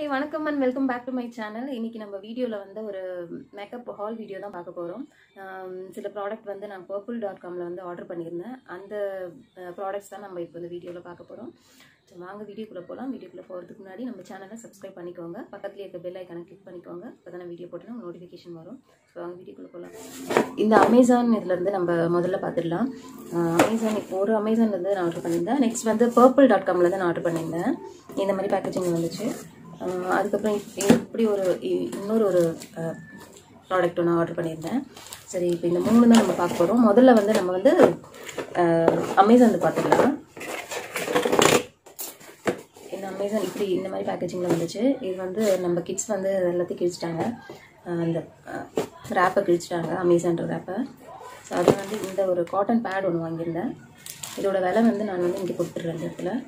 வணக்கம் and welcome back to my channel இன்னைக்கு நம்ம வீடியோவில் வந்து ஒரு மேக்கப் ஹால் வீடியோ தான் பார்க்க போகிறோம் சில ப்ராடக்ட் வந்து நான் பர்பிள் டாட் காமில் வந்து ஆர்டர் பண்ணியிருந்தேன் அந்த ப்ராடக்ட்ஸ் தான் நம்ம இப்போ இந்த வீடியோவில் பார்க்க போகிறோம் ஸோ வாங்க வீடியோக்குள்ளே போகலாம் வீடியோக்குள்ளே போகிறதுக்கு முன்னாடி நம்ம சேனலை சப்ஸ்கிரைப் பண்ணிக்கோங்க பக்கத்துலேயே இருக்க பெல் ஐக்கானை கிளிக் பண்ணிக்கோங்க இப்போ தான் வீடியோ போட்டோன்னா நோட்டிஃபிகேஷன் வரும் ஸோ வாங்க வீடியோக்குள்ளே போகலாம் இந்த அமேசான் இதுலேருந்து நம்ம முதல்ல பார்த்துடலாம் அமேசான் இப்போ ஒரு அமேசான்லேருந்து நான் ஆர்டர் பண்ணியிருந்தேன் நெக்ஸ்ட் வந்து பர்பிள் டாட் காம்லேருந்து நான் ஆர்டர் பண்ணியிருந்தேன் இந்த மாதிரி பேக்கேஜிங் வந்துச்சு ஆஹ் அதுக்கப்புறம் இப்~ இப்படி ஒரு இ- இன்னொரு ஒரு ப்ராடக்ட் ஒன்று ஆர்டர் பண்ணியிருந்தேன் சரி இப்போ இந்த மூணு தான் நம்ம பார்க்க போகிறோம் முதல்ல வந்து நம்ம வந்து அமேசான் பார்த்துக்கலாம் இந்த அமேசான் இப்படி இந்த மாதிரி பேக்கேஜிங்கில் வந்துச்சு இது வந்து நம்ம கிட்ஸ் வந்து எல்லாத்தையும் கிழிச்சிட்டாங்க ஆஹ் அந்த ரேப்பை கிழிச்சிட்டாங்க அமேசான்ற ரேப்பை ஸோ அது வந்து இந்த ஒரு காட்டன் பேட் ஒன்று வாங்கியிருந்தேன் இதோட விலை வந்து நான் வந்து இங்கே கொடுத்துட்றேன் இந்த இடத்துல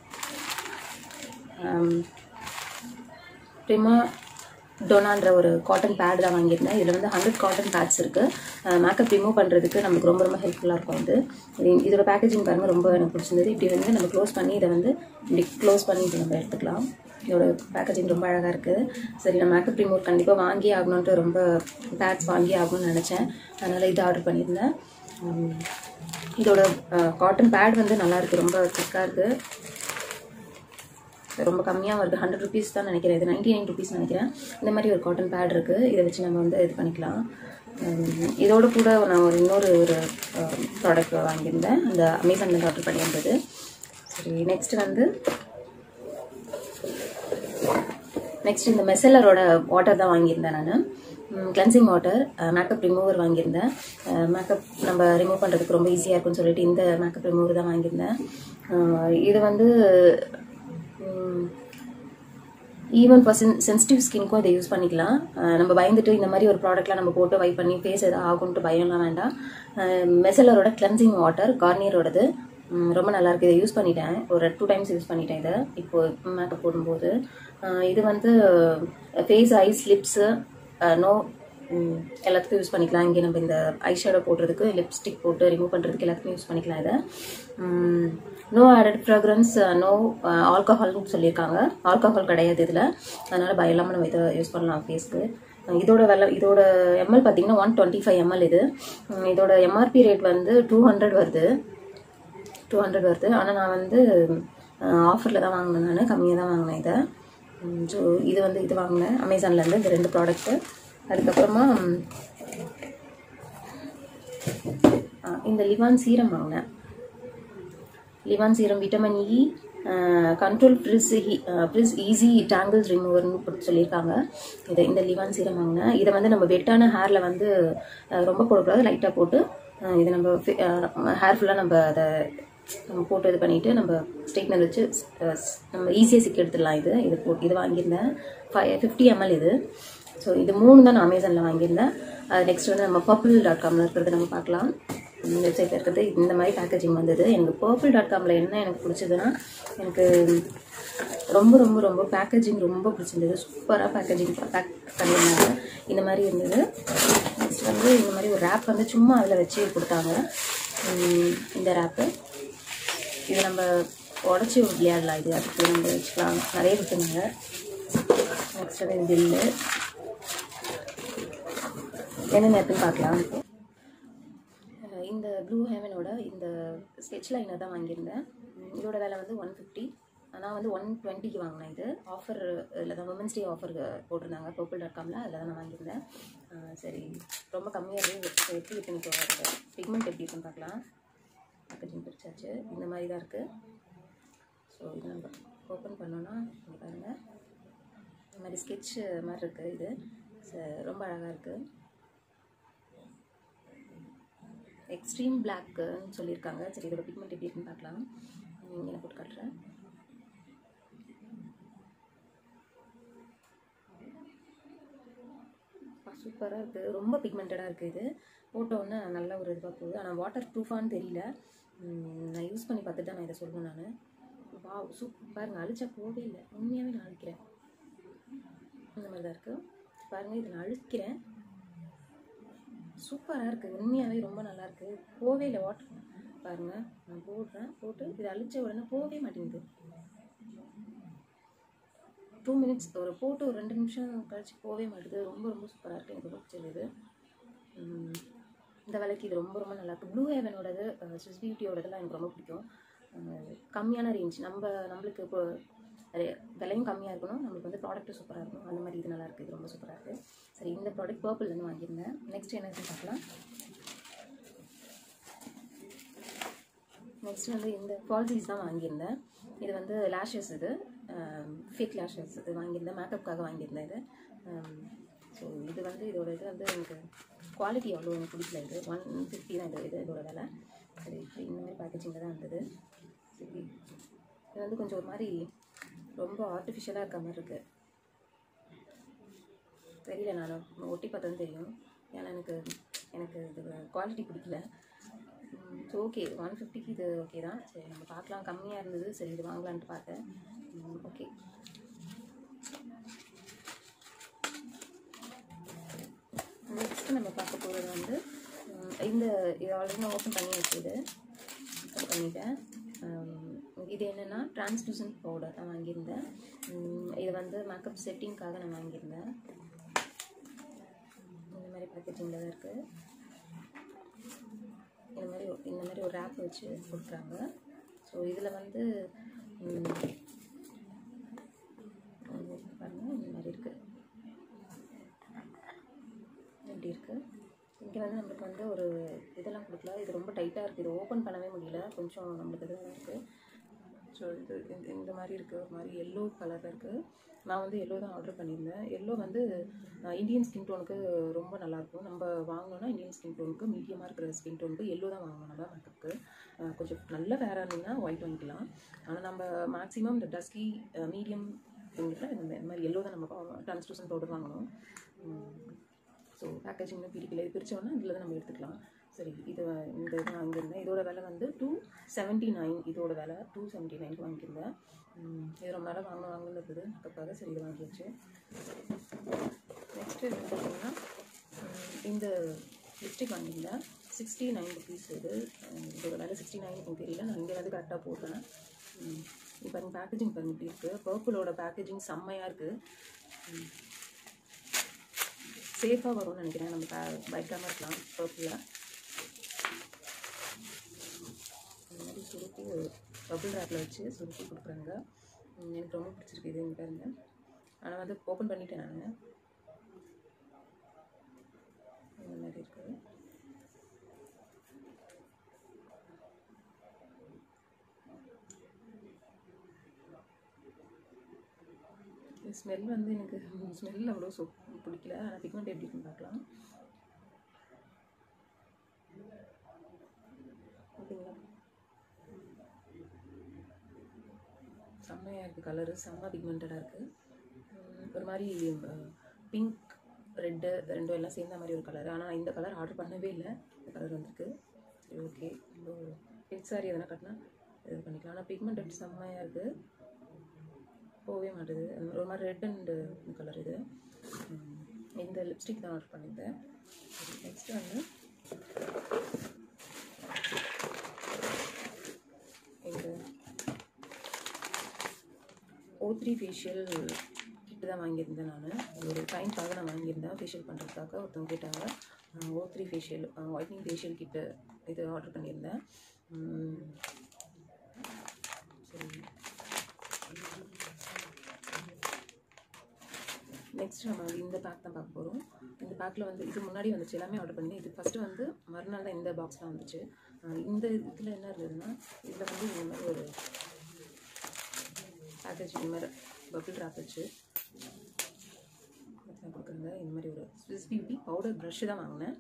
ப்ரிமா டொனான்ற ஒரு காட்டன் பேட் தான் வாங்கியிருந்தேன் இதில் வந்து ஹண்ட்ரட் காட்டன் பேட்ஸ் இருக்குது மேக்கப் ரிமூவ் பண்ணுறதுக்கு நமக்கு ரொம்ப ரொம்ப ஹெல்ப்ஃபுல்லாக இருக்கும் வந்து இது இதோட பேக்கேஜிங் பாருங்கள் ரொம்ப எனக்கு பிடிச்சிருந்தது இப்படி வந்து நம்ம க்ளோஸ் பண்ணி இதை வந்து இப்படி க்ளோஸ் பண்ணி இப்படி நம்ம எடுத்துக்கலாம் இதோட பேக்கேஜிங் ரொம்ப அழகாக இருக்குது சரி நான் மேக்கப் ரிமூவ் கண்டிப்பாக வாங்கி ஆகணுன்ட்டு ரொம்ப பேட்ஸ் வாங்கி ஆகணும்னு நினச்சேன் அதனால் இது ஆர்டர் பண்ணியிருந்தேன் உம், இதோட காட்டன் பேட் வந்து நல்லா இருக்கு ரொம்ப திக்காக இருக்குது ரொம்ப கம்மியாக வருது ஹண்ட்ரட் ருபீஸ் தான் நினைக்கிறேன் இது நைன்டி நைன் ருபீஸ் நினைக்கிறேன் இந்த மாதிரி ஒரு காட்டன் பேட் இருக்குது இதை வச்சு நம்ம வந்து இது பண்ணிக்கலாம் உம், இதோட கூட நான் ஒரு இன்னொரு ஒரு ப்ராடக்ட் வாங்கியிருந்தேன் அந்த அமேசானில் ஆர்டர் பண்ணியிருந்தது சரி நெக்ஸ்ட் வந்து நெக்ஸ்ட் இந்த மெசலரோட வாட்டர் தான் வாங்கியிருந்தேன் நான் கிளென்சிங் வாட்டர் மேக்கப் ரிமூவர் வாங்கியிருந்தேன் மேக்கப் நம்ம ரிமூவ் பண்ணுறதுக்கு ரொம்ப ஈஸியாக இருக்கும்னு சொல்லிட்டு இந்த மேக்கப் ரிமூவர் தான் வாங்கியிருந்தேன் அஹ் இது வந்து ஈவன் ஃபார் சென் சென்சிட்டிவ் ஸ்கின்க்கும் இதை யூஸ் பண்ணிக்கலாம் அஹ் நம்ம பயந்துட்டு இந்த மாதிரி ஒரு ப்ராடக்ட்லாம் நம்ம போட்டு வைப் பண்ணி ஃபேஸ் எதாவது ஆகும்ட்டு பயம்லாம் வேண்டாம் மெசலரோட கிளென்சிங் வாட்டர் கார்னியரோடது உம், ரொம்ப நல்லா இருக்கு இதை யூஸ் பண்ணிட்டேன் ஒரு டூ டைம்ஸ் யூஸ் பண்ணிட்டேன் இதை இப்போ மேக்கப் போடும்போது அஹ் இது வந்து ஃபேஸ் ஐஸ் லிப்ஸு நோ எல்லாத்துக்கும் யூஸ் பண்ணிக்கலாம் இங்கே நம்ம இந்த ஐஷேடோ போடுறதுக்கு லிப்ஸ்டிக் போட்டு ரிமூவ் பண்ணுறதுக்கு எல்லாத்துக்கும் யூஸ் பண்ணிக்கலாம் இதை நோ ஆடட் ஃப்ராக்ரன்ஸ் நோ ஆல்கஹால்னு சொல்லியிருக்காங்க ஆல்கஹால் கிடையாது இதில் அதனால் பயம் இல்லாமல் நம்ம இதை யூஸ் பண்ணலாம் ஃபேஸ்க்கு இதோட விலை இதோட எம்எல் பார்த்தீங்கன்னா ஒன் டுவெண்ட்டி ஃபைவ் எம்எல் இது உம், இதோட எம்ஆர்பி ரேட் வந்து டூ ஹண்ட்ரட் வருது டூ ஹண்ட்ரட் வருது ஆனால் நான் வந்து ஆஃபரில் தான் வாங்கினேன் நான் கம்மியாக தான் வாங்கினேன் இதை ஸோ இது வந்து இது வாங்கினேன் அமேசான்லேருந்து இந்த ரெண்டு ப்ராடக்ட்டு அதுக்கப்புறமா ம், ஆ, இந்த லிவான் சீரம் வாங்கினேன் Livon serum vitamin E control frizz frizz easy tangles ரிமூவர்னு போட்டு சொல்லியிருக்காங்க இதை இந்த லிவான் சீரம் வாங்கினேன் இதை வந்து நம்ம வெட்டான ஹேரில் வந்து அஹ், ரொம்ப போடக்கூடாது லைட்டாக போட்டு அஹ், இதை நம்ம ஹேர் ஃபுல்லாக நம்ம அதை நம்ம போட்டு இது பண்ணிவிட்டு நம்ம ஸ்ட்ரைட்னர் வச்சு அஹ், நம்ம ஈஸியாக சிக்க எடுத்துடலாம் இது இது போட்டு இது வாங்கியிருந்தேன் ஃபைவ் ஃபிஃப்டி எம்எல் இது ஸோ இது மூணு தான் நான் அமேசானில் வாங்கியிருந்தேன் அது நெக்ஸ்ட் வந்து நம்ம பர்பிள் டாட் காமில் இருக்கிறது நம்ம பார்க்கலாம் வெப்சைட்டில் இருக்கிறது இந்த மாதிரி பேக்கேஜிங் வந்தது எனக்கு பர்பிள் டாட் காமில் என்ன எனக்கு பிடிச்சதுன்னா எனக்கு ரொம்ப ரொம்ப ரொம்ப பேக்கேஜிங் ரொம்ப பிடிச்சிருந்தது சூப்பராக பேக்கேஜிங் பேக் பண்ணியிருந்தாங்க இந்த மாதிரி இருந்தது நெக்ஸ்ட் வந்து இந்த மாதிரி ஒரு ரேப் வந்து சும்மா அதில் வச்சு கொடுத்தாங்க உம், இந்த ரேப்பு இது நம்ம உடச்சி விளையாடலாம் இது அதுக்கு நம்ம வச்சுக்கலாம் நிறைய கொடுத்துருந்தாங்க நெக்ஸ்ட் வந்து பில்லு என்னென்ன இருக்குன்னு பார்க்கலாம் அஹ் இந்த ப்ளூ ஹேவனோட இந்த ஸ்கெட்ச் லைனர் தான் வாங்கியிருந்தேன் உம் இதோட விலை வந்து ஒன் ஃபிஃப்டி நான் வந்து ஒன் டுவெண்ட்டிக்கு வாங்கினேன் இது ஆஃபர் இதில் தான் உமன்ஸ் டே ஆஃபர் போட்டிருந்தாங்க பர்பிள் டாட் காமில் அதில் தான் நான் வாங்கியிருந்தேன் அஹ் சரி ரொம்ப கம்மியாக இருக்கு எப்படி இருக்குன்னு இப்போ பிக்மெண்ட் எப்படி இருக்குன்னு பார்க்கலாம் பேக்கேஜிங் பிரிச்சாச்சு இந்த மாதிரி தான் இருக்குது ஸோ இது நம்ம ஓப்பன் பண்ணோன்னா இங்கே பாருங்கள் இந்த மாதிரி ஸ்கெட்ச் மாதிரி இருக்குது இது ச- ரொம்ப அழகாக இருக்குது எக்ஸ்ட்ரீம் பிளாக்னு சொல்லியிருக்காங்க சரி இதோட பிக்மெண்ட் எப்படி இருக்குன்னு பார்க்கலாம் இங்கே நான் போட்டு காட்டுறேன் சூப்பராக இருக்குது ரொம்ப பிக்மெண்டடாக இருக்குது இது போட்டோன்னே நல்ல ஒரு இதுவாக போகுது ஆனால் வாட்டர் ப்ரூஃபான்னு தெரியல உம், நான் யூஸ் பண்ணி பார்த்துட்டு தான் நான் இதை சொல்லுவேன் நான் வா சூப்பர் பாருங்கள் அழிச்சா போகவே இல்லை உண்மையாகவே நான் அழிக்கிறேன் இந்த மாதிரி தான் இருக்குது பாருங்கள் இதை நான் அழிக்கிறேன் சூப்பராக இருக்குது உண்மையாகவே ரொம்ப நல்லா இருக்குது போவே இல்லை வாட்டர் பாருங்கள் நான் போடுறேன் போட்டு இதை அழிச்ச உடனே போகவே மாட்டேங்குது டூ மினிட்ஸ் ஒரு போட்டு ஒரு ரெண்டு நிமிஷம் கழிச்சு போகவே மாட்டுது ரொம்ப ரொம்ப சூப்பராக இருக்குது எனக்கு ரொம்ப பிடிச்சது இது உம், இந்த விலைக்கு இது ரொம்ப ரொம்ப நல்லா இருக்கு ப்ளூ ஹேவனோடது ஸ்விஸ் பியூட்டியோடதெல்லாம் எனக்கு ரொம்ப பிடிக்கும் அஹ், கம்மியான ரேஞ்ச் நம்ம நம்மளுக்கு இப்போ re- விலையும் கம்மியாக இருக்கணும் நம்மளுக்கு வந்து ப்ராடக்ட்டும் சூப்பராக இருக்கணும் அந்த மாதிரி இது நல்லா இருக்குது இது ரொம்ப சூப்பராக இருக்குது சரி இந்த ப்ராடக்ட் பர்பிள்லேருந்து வாங்கியிருந்தேன் நெக்ஸ்ட் என்னதுன்னு பார்க்கலாம் நெக்ஸ்ட் வந்து இந்த ஃபால்சீஸ் தான் வாங்கியிருந்தேன் இது வந்து லேஷஸ் இது ஃபேக் லேஷஸ் இது வாங்கியிருந்தேன் மேக்கப்புக்காக வாங்கியிருந்தேன் இது ஸோ இது வந்து இதோட இது வந்து எனக்கு குவாலிட்டி அவ்வளோ எனக்கு பிடிக்கல இது ஒன் ஃபிஃப்டி தான் இது இது இதோட விலை சரி இப்படி இந்த மாதிரி பேக்கேஜிங்கில் தான் இருந்தது சரி இது வந்து கொஞ்சம் ஒரு மாதிரி ரொம்ப ஆர்டிஃபிஷியலாக இருக்க மாதிரி இருக்குது தெரியல நான் ஒட்டி பார்த்தது தெரியும் ஏன்னா எனக்கு எனக்கு இது குவாலிட்டி பிடிக்கல ஸோ ஓகே ஒன் ஃபிஃப்டிக்கு இது ஓகே தான் சரி நம்ம பார்க்கலாம் கம்மியாக இருந்தது சரி இது வாங்கலான்ட்டு பார்த்தேன் ஓகே நெக்ஸ்ட் நம்ம பார்க்க போகிறது வந்து உம், இந்த இது ஆல்ரெடி நான் ஓப்பன் பண்ணி வச்சது ஓப்பன் பண்ணிட்டேன் உம், இது என்னென்னா டிரான்ஸ்லூசன்ட் பவுடர் தான் வாங்கியிருந்தேன் உம், இது வந்து மேக்கப் செட்டிங்க்காக நான் வாங்கியிருந்தேன் இந்த மாதிரி பேக்கேஜிங்கில் தான் இருக்குது இந்த மாதிரி ஒரு- இந்த மாதிரி ஒரு ரேப் வச்சு கொடுக்குறாங்க ஸோ இதில் வந்து உம், இது பாருங்க இந்த மாதிரி இருக்குது இப்படி இருக்குது இங்கே வந்து நம்மளுக்கு வந்து ஒரு இதெல்லாம் கொடுக்கல இது ரொம்ப டைட்டாக இருக்குது இது ஓப்பன் பண்ணவே முடியல கொஞ்சம் நம்மளுக்கு இதாக இருக்குது ஸோ இது இந்த- இந்த மாதிரி இருக்குது ஒரு மாதிரி எல்லோ கலரில் இருக்குது நான் வந்து எல்லோ தான் ஆர்டர் பண்ணியிருந்தேன் எல்லோ வந்து அஹ், இந்தியன் ஸ்கின் டோனுக்கு ரொம்ப நல்லாயிருக்கும் நம்ம வாங்கினோன்னா இந்தியன் ஸ்கின் டோனுக்கு மீடியமாக இருக்கிற ஸ்கின் டோனுக்கு எல்லோ தான் வாங்கணும் நம்ம மேக்கப்புக்கு கொஞ்சம் நல்ல வேறாக இருந்தீங்கன்னா ஒயிட் வாங்கிக்கலாம் ஆனால் நம்ம மேக்ஸிமம் இந்த டஸ்கி மீடியம் இந்த இந்த மாதிரி எல்லோ தான் நம்ம டிரான்ஸ்லூசன் பவுடர் வாங்கணும் ஸோ பேக்கேஜிங் பிடிக்கல இது பிரித்தோன்னா இதில் தான் நம்ம எடுத்துக்கலாம் சரி இது இந்த இது வாங்கியிருந்தேன் இதோட விலை வந்து டூ செவன்ட்டி நைன் இதோட விலை டூ செவன்ட்டி நைனுக்கு வாங்கியிருந்தேன் உம், இது ரொம்ப நாளாக வாங்க வாங்கன்னு இருக்குது அதுக்காக சரி இது வாங்கியாச்சு நெக்ஸ்ட்டு என்ன பார்த்தீங்கன்னா உம், இந்த லிப்ஸ்டிக் வாங்கியிருந்தேன் சிக்ஸ்டி நைன் ருபீஸ் இது உம், இதோட விலை சிக்ஸ்டி நைன் எனக்கு தெரியல நான் இங்கே வந்து கரெக்டாக போட்டேன் உம், இப்போ பாருங்க பேக்கேஜிங் பாருங்க இப்படி இருக்குது பர்பிளோட பேக்கேஜிங் செம்மையாக இருக்குது சேஃபாக வரும்னு நினைக்கிறேன் நம்ம ப- பயக்காம இருக்கலாம் பர்பிளில் இந்த மாதிரி சுருட்டி பபிள் ரேப்பில் வச்சு சுருட்டி கொடுக்குறாங்க உம், எனக்கு ரொம்ப பிடிச்சிருக்கு இது இங்க பாருங்க ஆனால் வந்து ஓப்பன் பண்ணிட்டேன் நான் இந்த மாதிரி இருக்குது ஸ்மெல் வந்து எனக்கு ஸ்மெல் அவ்வளோ சோ பிடிக்கல ஆனால் பிக்மெண்ட் எப்படி இருக்குன்னு பார்க்கலாம் ஓகேங்களா செம்மையாக இருக்குது கலரு செம்ம பிக்மெண்டடாக இருக்குது ஒரு மாதிரி பிங்க் ரெட்டு ரெண்டும் எல்லாம் சேர்ந்த மாதிரி ஒரு கலர் ஆனால் இந்த கலர் ஆர்டர் பண்ணவே இல்லை இந்த கலர் வந்திருக்கு சரி ஓகே இப்போ பிங்க் சாரி எதனா கட்டினா இது பண்ணிக்கலாம் ஆனால் பிக்மெண்ட் எப்படி செம்மையாக இருக்குது போகவே மாட்டுது ஒரு மாதிரி ரெட் அண்ட் கலர் இது உம், இந்த லிப்ஸ்டிக் தான் ஆர்டர் பண்ணியிருந்தேன் நெக்ஸ்ட் வந்து இந்த ஓ த்ரீ ஃபேஷியல் கிட்டு தான் வாங்கியிருந்தேன் நான் ஒரு டைம்க்காக நான் வாங்கியிருந்தேன் ஃபேஷியல் பண்ணுறதுக்காக ஒருத்தவங்க கேட்டாங்க O three facial whitening facial kit இது ஆர்டர் பண்ணியிருந்தேன் உம், சரி நெக்ஸ்ட் நம்ம வந்து இந்த பேக் தான் பார்க்க போகிறோம் இந்த பேக்கில் வந்து இது முன்னாடி வந்துச்சு எல்லாமே ஆர்டர் பண்ணி இது ஃபஸ்ட்டு வந்து மறுநாள் தான் இந்த பாக்ஸ்லாம் வந்துச்சு அஹ் இந்த இதில் என்ன இருந்ததுன்னா இதில் வந்து இந்த மாதிரி ஒரு பேக்கேஜ் இந்த மாதிரி பபிள் ரேப் வச்சு நான் கொடுக்குறேங்க இந்த மாதிரி ஒரு ஸ்விஸ் பியூட்டி பவுடர் ப்ரஷ்ஷு தான் வாங்கினேன்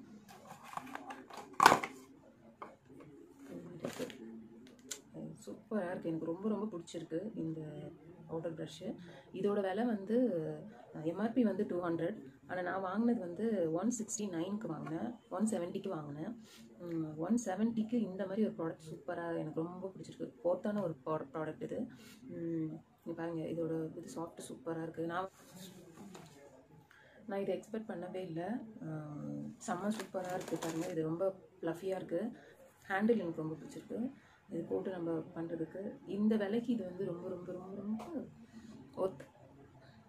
இந்த மாதிரி இருக்கு. சூப்பராக இருக்குது எனக்கு ரொம்ப ரொம்ப பிடிச்சிருக்கு இந்த பவுடர் ப்ரஷ்ஷு இதோட விலை வந்து எம்ஆர்பி வந்து டூ ஹண்ட்ரட் ஆனால் நான் வாங்கினது வந்து ஒன் சிக்ஸ்டி நைனுக்கு வாங்கினேன் ஒன் செவன்ட்டிக்கு வாங்கினேன் ஒன் செவன்ட்டிக்கு இந்த மாதிரி ஒரு ப்ராடக்ட் சூப்பராக எனக்கு ரொம்ப பிடிச்சிருக்கு போத்தான ஒரு ப்ராடக்ட் இது உம், இங்க பாருங்க இதோட இது சாஃப்ட் சூப்பராக இருக்குது நான் நான் இதை எக்ஸ்பெக்ட் பண்ணவே இல்லை ஆம், செம்ம சூப்பராக இருக்குது பாருங்கள் இது ரொம்ப ப்ளஃபியாக இருக்குது ஹேண்டில் எனக்கு ரொம்ப பிடிச்சிருக்கு இது போட்டு நம்ம பண்ணுறதுக்கு இந்த விலைக்கு இது வந்து ரொம்ப ரொம்ப ரொம்ப ரொம்ப ஒர்த்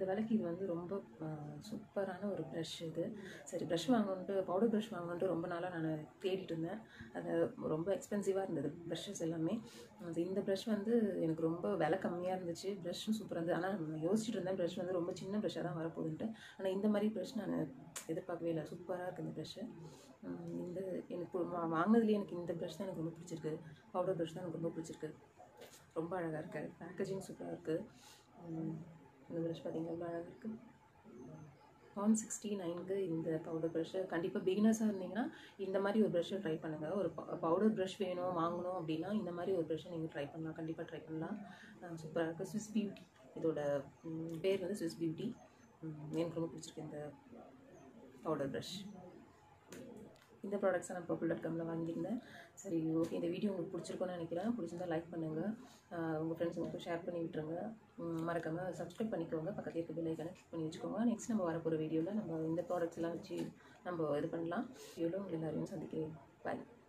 இந்த விலைக்கு இது வந்து ரொம்ப சூப்பரான ஒரு ப்ரஷ் இது சரி ப்ரஷ் வாங்கணுன்ட்டு பவுடர் ப்ரஷ் வாங்கணுன்ட்டு ரொம்ப நாளாக நான் தேடிட்டு இருந்தேன் அது ரொம்ப எக்ஸ்பென்சிவாக இருந்தது ப்ரஷஸ் எல்லாமே அது இந்த ப்ரஷ் வந்து எனக்கு ரொம்ப விலை கம்மியாக இருந்துச்சு ப்ரஷ்ஷும் சூப்பராக இருந்தது ஆனால் நான் யோசிச்சுட்டு இருந்தேன் ப்ரஷ் வந்து ரொம்ப சின்ன ப்ரஷ்ஷாக தான் வரப்போகுதுன்ட்டு ஆனால் இந்த மாதிரி ப்ரஷ் நான் எதிர்பார்க்கவே இல்லை சூப்பராக இருக்குது இந்த ப்ரஷ்ஷு இந்த எனக்கு வா- வாங்கினதுலேயே எனக்கு இந்த ப்ரஷ் தான் எனக்கு ரொம்ப பிடிச்சிருக்கு பவுடர் ப்ரஷ் தான் எனக்கு ரொம்ப பிடிச்சிருக்கு ரொம்ப அழகாக இருக்குது பேக்கேஜிங் சூப்பராக இருக்குது இந்த ப்ரஷ் பார்த்தீங்கன்னா எவ்வளோ அழகாக இருக்குது ஒன் சிக்ஸ்டி நைனுக்கு இந்த பவுடர் ப்ரஷ்ஷு கண்டிப்பாக பிகினர்ஸாக இருந்தீங்கன்னா இந்த மாதிரி ஒரு ப்ரஷ்ஷை ட்ரை பண்ணுங்கள் ஒரு பவுடர் ப்ரஷ் வேணும் வாங்கணும் அப்படின்னா இந்த மாதிரி ஒரு ப்ரஷ்ஷை நீங்கள் ட்ரை பண்ணலாம் கண்டிப்பாக ட்ரை பண்ணலாம் சூப்பராக இருக்குது ஸ்விஸ் பியூட்டி இதோட ம், பேர் வந்து ஸ்விஸ் பியூட்டி எனக்கு ரொம்ப பிடிச்சிருக்கு இந்த பவுடர் ப்ரஷ் இந்த ப்ராடக்ட்ஸை நான் பர்பிள் டாட் காமில் வாங்கியிருந்தேன் சரி ஓகே இந்த வீடியோ உங்களுக்கு பிடிச்சிருக்கும்னு நினைக்கிறேன் பிடிச்சிருந்தா லைக் பண்ணுங்கள் உங்கள் ஃப்ரெண்ட்ஸுங்களுக்கு ஷேர் பண்ணி விட்டுருங்க மறக்காமல் சப்ஸ்கிரைப் பண்ணிக்கோங்க பக்கத்தில் இருக்க பெல் ஐக்கனை கிளிக் பண்ணி வச்சுக்கோங்க நெக்ஸ்ட் நம்ம வரப்போகிற வீடியோவில் நம்ம இந்த ப்ராடக்ட்ஸ் எல்லாம் வச்சு நம்ம இது பண்ணலாம் வீடியோவில் உங்களை எல்லாரையும் சந்திக்கிறேன் பாய்